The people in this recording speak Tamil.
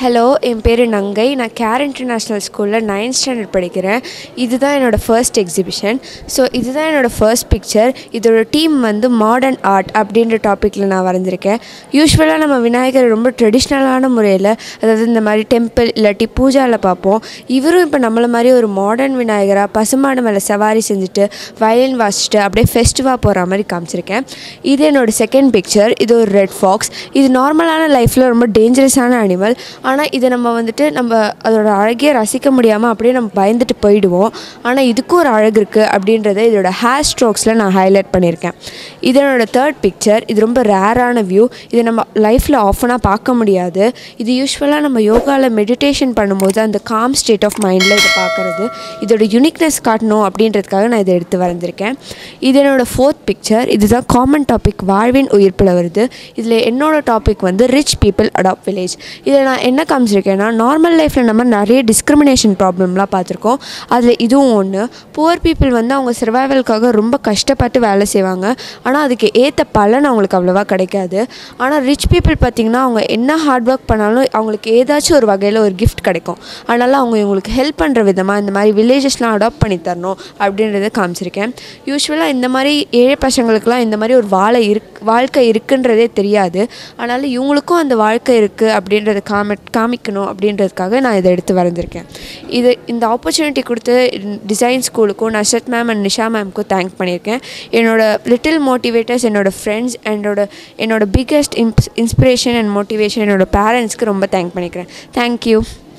ஹலோ என் பேர் நங்கை நான் கேர் இன்டர்நேஷ்னல் ஸ்கூலில் நைன்த் ஸ்டாண்டர்ட் படிக்கிறேன் இதுதான் என்னோடய ஃபர்ஸ்ட் எக்ஸிபிஷன் ஸோ இதுதான் என்னோடய ஃபர்ஸ்ட் பிக்சர் இதோட டீம் வந்து மாடர்ன் ஆர்ட் அப்படின்ற டாப்பிக்கில் நான் வரைஞ்சிருக்கேன் யூஸ்வலாக நம்ம விநாயகர் ரொம்ப ட்ரெடிஷ்னலான முறையில் அதாவது இந்த மாதிரி டெம்பிள் இல்லாட்டி பூஜாவில் பார்ப்போம் இவரும் இப்போ நம்மள மாதிரி ஒரு மாடர்ன் விநாயகராக பசுமாடு மேலே சவாரி செஞ்சுட்டு வயலின் வாசிச்சுட்டு அப்படியே ஃபெஸ்டிவாக போகிற மாதிரி காமிச்சிருக்கேன் இது என்னோடய செகண்ட் பிக்சர் இது ஒரு ரெட் ஃபாக்ஸ் இது நார்மலான லைஃப்பில் ரொம்ப டேஞ்சரஸான அனிமல் ஆனால் இதை நம்ம வந்துட்டு நம்ம அதோட அழகையே ரசிக்க முடியாமல் அப்படியே நம்ம பயந்துட்டு போயிடுவோம் ஆனால் இதுக்கும் ஒரு அழகு இருக்குது அப்படின்றத இதோட ஹேர் ஸ்ட்ரோக்ஸில் நான் ஹைலைட் பண்ணியிருக்கேன் இது என்னோட தேர்ட் பிக்சர் இது ரொம்ப ரேரான வியூ இதை நம்ம லைஃப்பில் ஆஃபனாக பார்க்க முடியாது இது யூஸ்வலாக நம்ம யோகாவில் மெடிடேஷன் பண்ணும்போது அந்த காம் ஸ்டேட் ஆஃப் மைண்டில் இதை பார்க்குறது இதோட யூனிக்னஸ் காட்டணும் அப்படின்றதுக்காக நான் இதை எடுத்து வரைஞ்சிருக்கேன் இது என்னோட ஃபோர்த் பிக்சர் இதுதான் காமன் டாபிக் வாழ்வின் உயிர்ப்பில் வருது இதில் என்னோட டாபிக் வந்து ரிச் பீப்புள் அடாப்ட் வில்லேஜ் இதில் நான் என்ன காமிச்சிருக்கேன்னா நார்மல் லைஃப்பில் நம்ம நிறைய டிஸ்கிரிமினேஷன் ப்ராப்ளம்லாம் பார்த்துருக்கோம் அதில் இதுவும் ஒன்று புவர் பீப்புள் வந்து அவங்க சர்வைவலுக்காக ரொம்ப கஷ்டப்பட்டு வேலை செய்வாங்க ஆனால் அதுக்கு ஏற்ற பலன் அவங்களுக்கு அவ்வளோவா கிடைக்காது ஆனால் ரிச் பீப்புள் பார்த்திங்கன்னா அவங்க என்ன ஹார்ட் ஒர்க் பண்ணாலும் அவங்களுக்கு ஏதாச்சும் ஒரு வகையில் ஒரு கிஃப்ட் கிடைக்கும் அதனால் அவங்க இவங்களுக்கு ஹெல்ப் பண்ணுற விதமாக இந்த மாதிரி வில்லேஜஸ்லாம் அடாப்ட் பண்ணி தரணும் அப்படின்றத காமிச்சிருக்கேன் யூஸ்வலாக இந்த மாதிரி ஏழை பசங்களுக்குலாம் இந்த மாதிரி ஒரு வாழை இருக் வாழ்க்கை இருக்குன்றதே தெரியாது அதனால் இவங்களுக்கும் அந்த வாழ்க்கை இருக்குது அப்படின்றத காமி காமிக்கணும் அப்படின்றதுக்காக நான் இதை எடுத்து வரைஞ்சிருக்கேன் இது இந்த ஆப்பர்ச்சுனிட்டி கொடுத்து டிசைன் ஸ்கூலுக்கும் நஷத் மேம் அண்ட் நிஷா மேம்க்கும் தேங்க் பண்ணியிருக்கேன் என்னோட லிட்டில் மோட்டிவேட்டர்ஸ் என்னோடய ஃப்ரெண்ட்ஸ் என்னோட என்னோட பிக்கெஸ்ட் இன்ஸ் இன்ஸ்பிரேஷன் அண்ட் மோட்டிவேஷன் என்னோட பேரண்ட்ஸ்க்கு ரொம்ப தேங்க் பண்ணிக்கிறேன் தேங்க்யூ